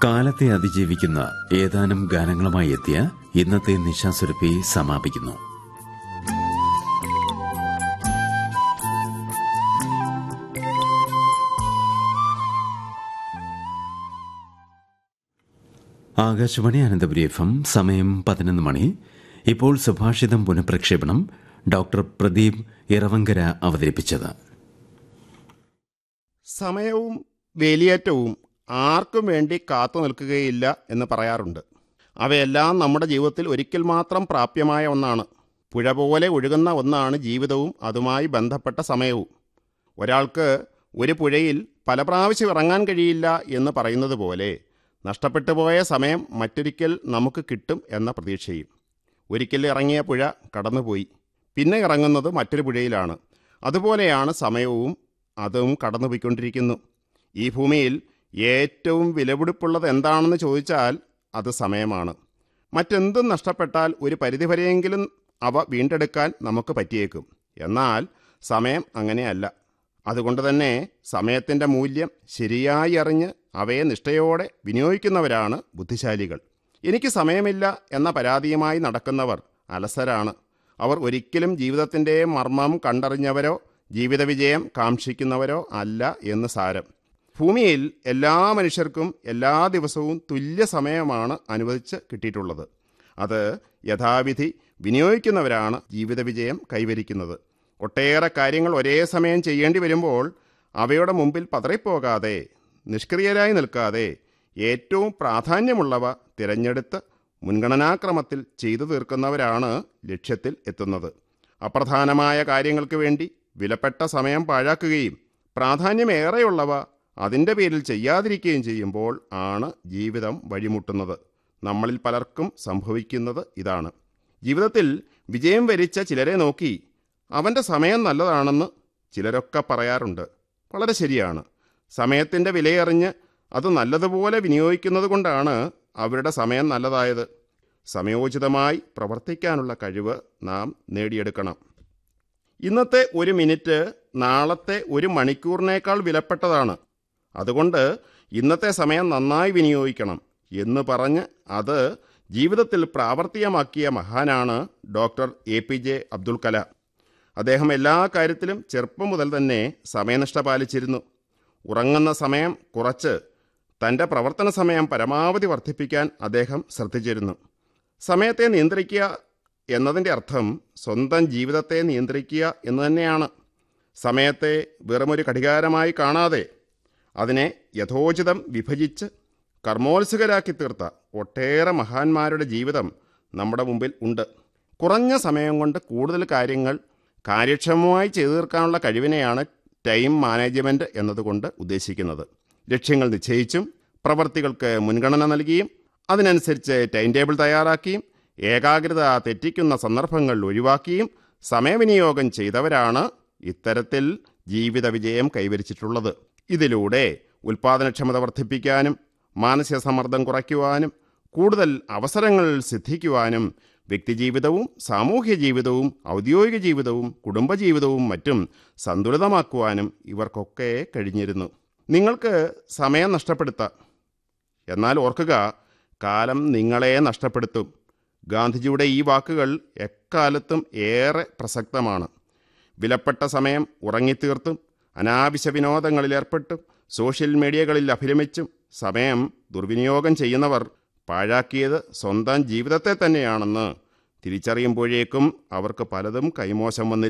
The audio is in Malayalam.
കാലത്തെ അതിജീവിക്കുന്ന ഏതാനും ഗാനങ്ങളുമായി എത്തിയ ഇന്നത്തെ നിശാസുരപ്പി സമാപിക്കുന്നു ആകാശവാണി അനന്തപുരി എഫ് എം സമയം പതിനൊന്ന് മണി ഇപ്പോൾ സുഭാഷിതം പുനഃപ്രക്ഷേപണം ഡോക്ടർ പ്രദീപ് ഇറവങ്കര അവതരിപ്പിച്ചത് സമയവും വേലിയേറ്റവും ആർക്കും വേണ്ടി കാത്തു നിൽക്കുകയില്ല എന്ന് പറയാറുണ്ട് അവയെല്ലാം നമ്മുടെ ജീവിതത്തിൽ ഒരിക്കൽ മാത്രം പ്രാപ്യമായ ഒന്നാണ് പുഴ പോലെ ഒഴുകുന്ന ഒന്നാണ് ജീവിതവും അതുമായി ബന്ധപ്പെട്ട സമയവും ഒരാൾക്ക് ഒരു പുഴയിൽ പല പ്രാവശ്യം ഇറങ്ങാൻ കഴിയില്ല എന്ന് പറയുന്നത് പോലെ നഷ്ടപ്പെട്ടു പോയ സമയം മറ്റൊരിക്കൽ നമുക്ക് കിട്ടും എന്ന പ്രതീക്ഷയും ഒരിക്കൽ ഇറങ്ങിയ പുഴ കടന്നുപോയി പിന്നെ ഇറങ്ങുന്നത് മറ്റൊരു പുഴയിലാണ് അതുപോലെയാണ് സമയവും അതും കടന്നുപോയിക്കൊണ്ടിരിക്കുന്നു ഈ ഭൂമിയിൽ ഏറ്റവും വിലപിടിപ്പുള്ളത് എന്താണെന്ന് ചോദിച്ചാൽ അത് സമയമാണ് മറ്റെന്തും നഷ്ടപ്പെട്ടാൽ ഒരു പരിധിവരെയെങ്കിലും അവ വീണ്ടെടുക്കാൻ നമുക്ക് പറ്റിയേക്കും എന്നാൽ സമയം അങ്ങനെയല്ല അതുകൊണ്ട് തന്നെ സമയത്തിൻ്റെ മൂല്യം ശരിയായി അറിഞ്ഞ് അവയെ നിഷ്ഠയോടെ വിനിയോഗിക്കുന്നവരാണ് ബുദ്ധിശാലികൾ എനിക്ക് സമയമില്ല എന്ന പരാതിയുമായി നടക്കുന്നവർ അലസരാണ് അവർ ഒരിക്കലും ജീവിതത്തിൻ്റെ മർമ്മം കണ്ടറിഞ്ഞവരോ ജീവിത വിജയം കാക്ഷിക്കുന്നവരോ അല്ല എന്ന് സാരം ഭൂമിയിൽ എല്ലാ മനുഷ്യർക്കും എല്ലാ ദിവസവും തുല്യ സമയമാണ് അനുവദിച്ച് കിട്ടിയിട്ടുള്ളത് അത് യഥാവിധി വിനിയോഗിക്കുന്നവരാണ് ജീവിത വിജയം കൈവരിക്കുന്നത് ഒട്ടേറെ കാര്യങ്ങൾ ഒരേ സമയം ചെയ്യേണ്ടി വരുമ്പോൾ അവയുടെ മുമ്പിൽ പതറിപ്പോകാതെ നിഷ്ക്രിയരായി നിൽക്കാതെ ഏറ്റവും പ്രാധാന്യമുള്ളവ തിരഞ്ഞെടുത്ത് മുൻഗണനാക്രമത്തിൽ ചെയ്തു തീർക്കുന്നവരാണ് ലക്ഷ്യത്തിൽ എത്തുന്നത് അപ്രധാനമായ കാര്യങ്ങൾക്ക് വേണ്ടി വിലപ്പെട്ട സമയം പാഴാക്കുകയും പ്രാധാന്യമേറെയുള്ളവ അതിൻ്റെ പേരിൽ ചെയ്യാതിരിക്കുകയും ചെയ്യുമ്പോൾ ആണ് ജീവിതം വഴിമുട്ടുന്നത് നമ്മളിൽ പലർക്കും സംഭവിക്കുന്നത് ഇതാണ് ജീവിതത്തിൽ വിജയം വരിച്ച ചിലരെ നോക്കി അവൻ്റെ സമയം നല്ലതാണെന്ന് ചിലരൊക്കെ പറയാറുണ്ട് വളരെ ശരിയാണ് സമയത്തിൻ്റെ വിലയറിഞ്ഞ് അത് നല്ലതുപോലെ വിനിയോഗിക്കുന്നത് കൊണ്ടാണ് അവരുടെ സമയം നല്ലതായത് സമയോചിതമായി പ്രവർത്തിക്കാനുള്ള കഴിവ് നാം നേടിയെടുക്കണം ഇന്നത്തെ ഒരു മിനിറ്റ് നാളത്തെ ഒരു മണിക്കൂറിനേക്കാൾ വിലപ്പെട്ടതാണ് അതുകൊണ്ട് ഇന്നത്തെ സമയം നന്നായി വിനിയോഗിക്കണം എന്ന് പറഞ്ഞ് അത് ജീവിതത്തിൽ പ്രാവർത്തികമാക്കിയ മഹാനാണ് doctor A P J Abdul Kalam അദ്ദേഹം എല്ലാ കാര്യത്തിലും ചെറുപ്പം മുതൽ തന്നെ സമയനിഷ്ഠ പാലിച്ചിരുന്നു ഉറങ്ങുന്ന സമയം കുറച്ച് തൻ്റെ പ്രവർത്തന സമയം പരമാവധി വർദ്ധിപ്പിക്കാൻ അദ്ദേഹം ശ്രദ്ധിച്ചിരുന്നു സമയത്തെ നിയന്ത്രിക്കുക എന്നതിൻ്റെ അർത്ഥം സ്വന്തം ജീവിതത്തെ നിയന്ത്രിക്കുക എന്ന് തന്നെയാണ് സമയത്തെ വെറുമൊരു ഘടികാരമായി കാണാതെ അതിനെ യഥോചിതം വിഭജിച്ച് കർമ്മോത്സുകരാക്കി തീർത്ത ഒട്ടേറെ മഹാന്മാരുടെ ജീവിതം നമ്മുടെ മുമ്പിൽ ഉണ്ട് കുറഞ്ഞ സമയം കൊണ്ട് കൂടുതൽ കാര്യങ്ങൾ കാര്യക്ഷമമായി ചെയ്തു തീർക്കാനുള്ള കഴിവിനെയാണ് ടൈം മാനേജ്മെൻറ്റ് എന്നതുകൊണ്ട് ഉദ്ദേശിക്കുന്നത് ലക്ഷ്യങ്ങൾ നിശ്ചയിച്ചും പ്രവർത്തികൾക്ക് മുൻഗണന നൽകിയും അതിനനുസരിച്ച് ടൈം ടേബിൾ തയ്യാറാക്കിയും ഏകാഗ്രത തെറ്റിക്കുന്ന സന്ദർഭങ്ങൾ ഒഴിവാക്കിയും സമയവിനിയോഗം ചെയ്തവരാണ് ഇത്തരത്തിൽ ജീവിത വിജയം കൈവരിച്ചിട്ടുള്ളത് ഇതിലൂടെ ഉൽപാദനക്ഷമത വർദ്ധിപ്പിക്കാനും മാനസിക സമ്മർദ്ദം കുറയ്ക്കുവാനും കൂടുതൽ അവസരങ്ങൾ സിദ്ധിക്കുവാനും വ്യക്തിജീവിതവും സാമൂഹ്യ ജീവിതവും ഔദ്യോഗിക ജീവിതവും കുടുംബജീവിതവും മറ്റും സന്തുലിതമാക്കുവാനും ഇവർക്കൊക്കെ കഴിഞ്ഞിരുന്നു നിങ്ങൾക്ക് സമയം നഷ്ടപ്പെടുത്താം എന്നാൽ ഓർക്കുക കാലം നിങ്ങളെ നഷ്ടപ്പെടുത്തും ഗാന്ധിജിയുടെ ഈ വാക്കുകൾ എക്കാലത്തും ഏറെ പ്രസക്തമാണ് വിലപ്പെട്ട സമയം ഉറങ്ങിത്തീർത്തും അനാവശ്യ വിനോദങ്ങളിലേർപ്പെട്ടും സോഷ്യൽ മീഡിയകളിൽ അഭിരമിച്ചും സമയം ദുർവിനിയോഗം ചെയ്യുന്നവർ പാഴാക്കിയത് സ്വന്തം ജീവിതത്തെ തന്നെയാണെന്ന് തിരിച്ചറിയുമ്പോഴേക്കും അവർക്ക് പലതും കൈമോശം വന്നിരിക്കും